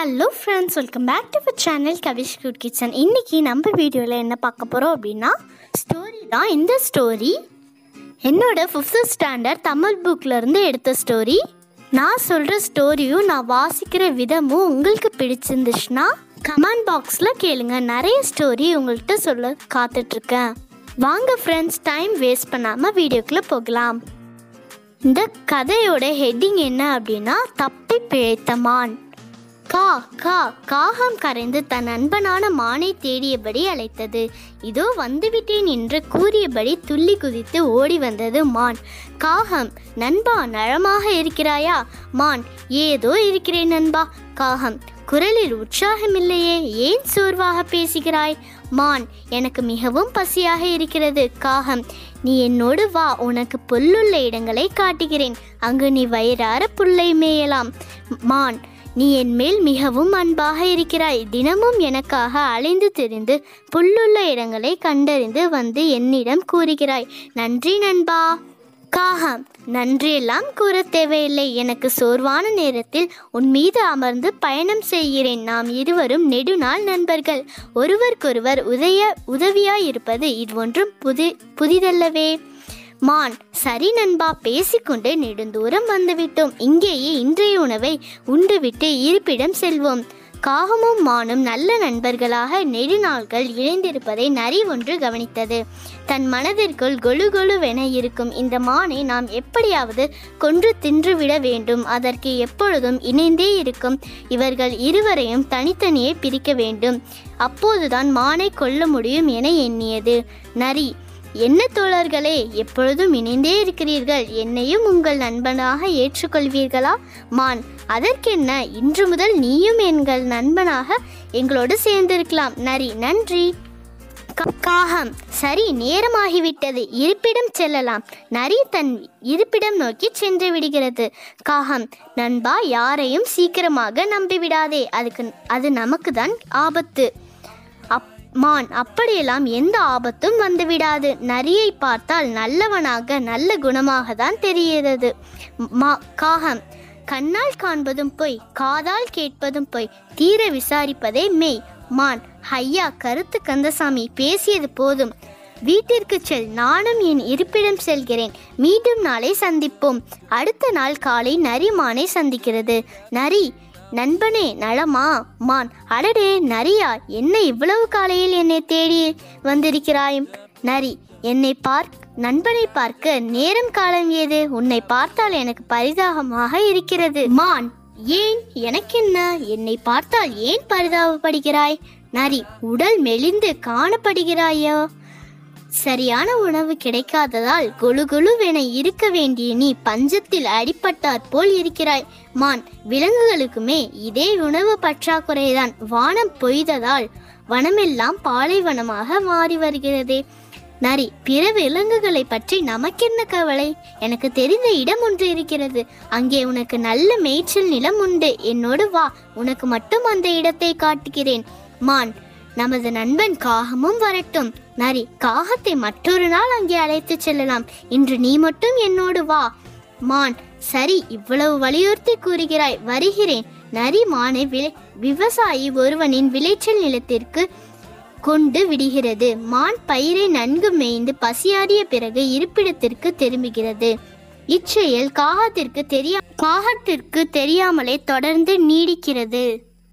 hello friends welcome back to our channel Kavish good kitchen இன்றைக்கி நம்ம வீடியோவில் என்ன பார்க்க போகிறோம் அப்படின்னா ஸ்டோரி தான் இந்த ஸ்டோரி என்னோட ஃபிஃப்த் ஸ்டாண்டர்ட் தமிழ் புக்லேருந்து எடுத்த ஸ்டோரி நான் சொல்கிற ஸ்டோரியும் நான் வாசிக்கிற விதமும் உங்களுக்கு பிடிச்சிருந்துச்சுன்னா கமெண்ட் பாக்ஸில் கேளுங்க நிறைய ஸ்டோரி உங்கள்கிட்ட சொல்ல காத்துட்ருக்கேன் வாங்க ஃப்ரெண்ட்ஸ் டைம் வேஸ்ட் பண்ணாமல் வீடியோக்குள்ளே போகலாம் இந்த கதையோட ஹெட்டிங் என்ன அப்படின்னா தப்பி பிழைத்த மான் கா கா காகம் கரைந்து தன் நண்பனான மானை தேடியபடி அழைத்தது இதோ வந்துவிட்டேன் என்று கூறியபடி துள்ளி குதித்து ஓடி வந்தது மான் காகம் நண்பா நலமாக இருக்கிறாயா மான் ஏதோ இருக்கிறேன் நண்பா காகம் குரலில் உற்சாகமில்லையே ஏன் சோர்வாக பேசுகிறாய் மான் எனக்கு மிகவும் பசியாக இருக்கிறது காகம் நீ என்னோடு வா உனக்கு புல்லுள்ள இடங்களை காட்டுகிறேன் அங்கு நீ வயிறார புல்லை மேயலாம் மான் நீ என் மேல் மிகவும் அன்பாக இருக்கிறாய் தினமும் எனக்காக அலைந்து திரிந்து புல்லுள்ள இடங்களை கண்டறிந்து வந்து என்னிடம் கூறுகிறாய் நன்றி நண்பா காகம் நன்றியெல்லாம் கூற தேவையில்லை எனக்கு சோர்வான நேரத்தில் உன் மீது அமர்ந்து பயணம் செய்கிறேன் நாம் இருவரும் நெடுநாள் நண்பர்கள் ஒருவருக்கொருவர் உதய உதவியாயிருப்பது இது ஒன்றும் புதி புதிதல்லவே மான் சரி நண்பா பேசிக்கொண்டு நெடுந்தூரம் வந்துவிட்டோம் இங்கேயே இன்றைய உணவை உண்டுவிட்டு இருப்பிடம் செல்வோம் காகமும் மானும் நல்ல நண்பர்களாக நெடுநாள்கள் இணைந்திருப்பதை நரி ஒன்று கவனித்தது தன் மனதிற்குள் கொழு கொழுவென இருக்கும் இந்த மானை நாம் எப்படியாவது கொன்று தின்றுவிட வேண்டும் அதற்கு எப்பொழுதும் இணைந்தே இருக்கும் இவர்கள் இருவரையும் தனித்தனியே பிரிக்க வேண்டும் அப்போதுதான் மானை கொல்ல முடியும் என எண்ணியது நரி என்ன தோழர்களே எப்பொழுதும் இணைந்தே இருக்கிறீர்கள் என்னையும் உங்கள் நண்பனாக ஏற்றுக்கொள்வீர்களா மான் அதற்கென்ன இன்று முதல் நீயும் எங்கள் நண்பனாக எங்களோடு சேர்ந்திருக்கலாம் நரி நன்றி கா- காகம் சரி நேரமாகிவிட்டது இருப்பிடம் செல்லலாம் நரி தன் இருப்பிடம் நோக்கி சென்று விடுகிறது காகம் நண்பா யாரையும் சீக்கிரமாக நம்பிவிடாதே அதுக்கு அது நமக்கு தான் ஆபத்து அப் மான் அப்படியெல்லாம் எந்த ஆபத்தும் வந்துவிடாது நரியை பார்த்தால் நல்லவனாக நல்ல குணமாக தான் தெரிகிறது மா காகம் கண்ணால் காண்பதும் பொய் காதால் கேட்பதும் பொய் தீர விசாரிப்பதே மெய் மான் ஐயா கருத்து கந்தசாமி பேசியது போதும் வீட்டிற்கு செல் நானும் என் இருப்பிடம் செல்கிறேன் மீண்டும் நாளை சந்திப்போம் அடுத்த நாள் காலை நரி மானை சந்திக்கிறது நரி நண்பனே நலமா மான் அடடே நரியா என்ன இவ்வளவு காலையில் என்னை தேடி வந்திருக்கிறாய் நரி என்னை பார்க் நண்பனை பார்க்க நேரம் காலம் ஏது உன்னை பார்த்தால் எனக்கு பரிதாபமாக இருக்கிறது மான் ஏன் எனக்கென்ன என்னை பார்த்தால் ஏன் பரிதாபப்படுகிறாய் நரி உடல் மெலிந்து காணப்படுகிறாயோ சரியான உணவு கிடைக்காததால் கொழு கொழுவென இருக்க வேண்டிய நீ பஞ்சத்தில் அடிபட்டாற் போல் இருக்கிறாய் மான் விலங்குகளுக்குமே இதே உணவு பற்றாக்குறைதான் வானம் பொய்ததால் வனமெல்லாம் பாலைவனமாக மாறி வருகிறதே நரி பிற விலங்குகளை பற்றி நமக்கென்ன கவலை எனக்கு தெரிந்த இடம் ஒன்று இருக்கிறது அங்கே உனக்கு நல்ல மேய்ச்சல் நிலம் உண்டு என்னோடு வா உனக்கு மட்டும் அந்த இடத்தை காட்டுகிறேன் மான் நமது நண்பன் காகமும் வரட்டும் நரி காகத்தை மற்றொரு நாள் அங்கே அழைத்துச் செல்லலாம் இன்று நீ மட்டும் என்னோடு வா மான் சரி இவ்வளவு வலியுறுத்தி கூறுகிறாய் வருகிறேன் நரி மானை வி- விவசாயி ஒருவனின் விளைச்சல் நிலத்திற்கு கொண்டு விடுகிறது மான் பயிரை நன்கு மேய்ந்து பசியாறிய பிறகு இருப்பிடத்திற்கு திரும்புகிறது இச்செயல் காகத்திற்கு தெரிய காகத்திற்கு தெரியாமலே தொடர்ந்து நீடிக்கிறது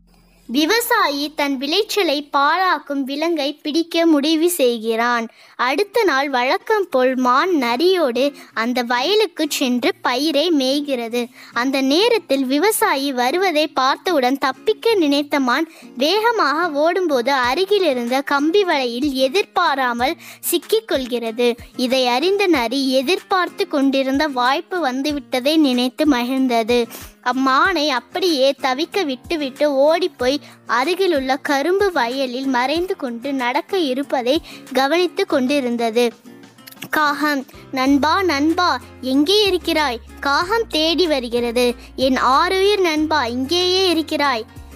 விவசாயி தன் விளைச்சலை பாழாக்கும் விலங்கை பிடிக்க முடிவு செய்கிறான் அடுத்த நாள் வழக்கம் போல் மான் நரியோடு அந்த வயலுக்கு சென்று பயிரை மேய்கிறது அந்த நேரத்தில் விவசாயி வருவதை பார்த்தவுடன் தப்பிக்க நினைத்த மான் வேகமாக ஓடும்போது அருகில் இருந்த கம்பி வலையில் எதிர்பாராமல் சிக்கிக்கொள்கிறது இதை அறிந்த நரி எதிர்பார்த்து கொண்டிருந்த வாய்ப்பு வந்துவிட்டதை நினைத்து மகிழ்ந்தது அம்மானை அப்படியே தவிக்க விட்டுவிட்டு ஓடிப்போய் அருகிலுள்ள கரும்பு வயலில் மறைந்து கொண்டு நடக்க இருப்பதை கவனித்து கொண்டிருந்தது காகம் நண்பா நண்பா எங்கே இருக்கிறாய் காகம் தேடி வருகிறது என் ஆறுயிர் நண்பா இங்கேயே இருக்கிறாய்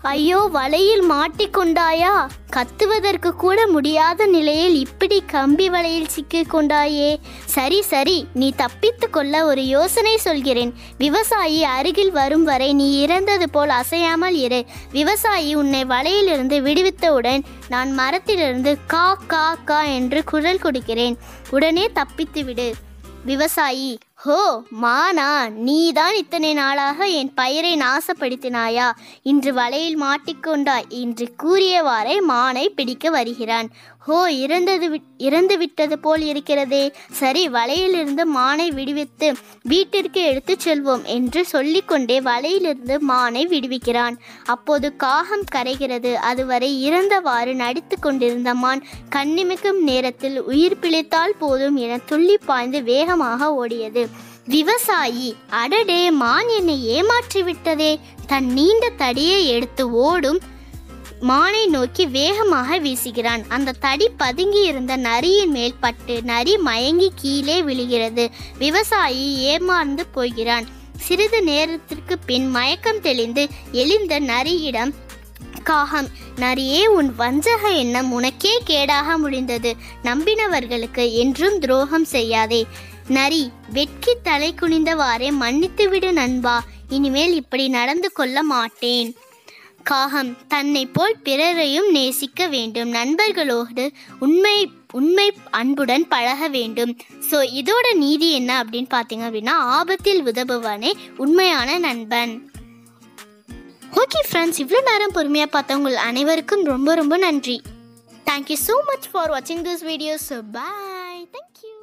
ஐயோ வலையில் மாட்டிக்கொண்டாயா கத்துவதற்கு கூட முடியாத நிலையில் இப்படி கம்பி வலையில் சிக்கிக் கொண்டாயே சரி சரி நீ தப்பித்து கொள்ள ஒரு யோசனை சொல்கிறேன் விவசாயி அருகில் வரும் வரை நீ இறந்தது போல் அசையாமல் இரு விவசாயி உன்னை வலையிலிருந்து விடுவித்தவுடன் நான் மரத்திலிருந்து கா கா கா என்று குரல் கொடுக்கிறேன் உடனே தப்பித்து விடு விவசாயி ஹோ மானா நீதான் இத்தனை நாளாக என் பயிரை நாசப்படுத்தினாயா இன்று வலையில் மாட்டிக்கொண்டாய் என்று கூறியவாறே மானை பிடிக்க வருகிறான் ஹோ இறந்தது விட்- இறந்து விட்டது போல் இருக்கிறதே சரி வலையிலிருந்து மானை விடுவித்து வீட்டிற்கு எடுத்துச் செல்வோம் என்று சொல்லிக்கொண்டே வலையிலிருந்து மானை விடுவிக்கிறான் அப்போது காகம் கரைகிறது அதுவரை இறந்தவாறு நடித்து கொண்டிருந்த மான் கண்ணிமைக்கும் நேரத்தில் உயிர் பிழைத்தால் போதும் என துள்ளி பாய்ந்து வேகமாக ஓடியது விவசாயி அடடே மான் என்னை ஏமாற்றி விட்டதே தன் நீண்ட தடியை எடுத்து ஓடும் மானை நோக்கி வேகமாக வீசுகிறான் அந்த தடி பதுங்கி இருந்த நரியின் மேல் பட்டு நரி மயங்கி கீழே விழுகிறது விவசாயி ஏமாந்து போகிறான் சிறிது நேரத்திற்கு பின் மயக்கம் தெளிந்து எழுந்த நரியிடம் காகம் நரியே உன் வஞ்சக எண்ணம் உனக்கே கேடாக முடிந்தது நம்பினவர்களுக்கு என்றும் துரோகம் செய்யாதே நரி வெட்கி தலை குனிந்தவாறே மன்னித்து விடு நண்பா இனிமேல் இப்படி நடந்து கொள்ள மாட்டேன் காகம் தன்னை போல் பிறரையும் நேசிக்க வேண்டும் நண்பர்களோடு உண்மை உண்மை அன்புடன் பழக வேண்டும் ஸோ இதோட நீதி என்ன அப்படின்னு பார்த்தீங்க அப்படின்னா ஆபத்தில் உதவுவானே உண்மையான நண்பன் ஓகே ஃப்ரெண்ட்ஸ் இவ்வளோ நேரம் பொறுமையாக பார்த்த உங்கள் அனைவருக்கும் ரொம்ப ரொம்ப நன்றி தேங்க்யூ ஸோ மச் ஃபார் வாட்சிங் this video so bye thank you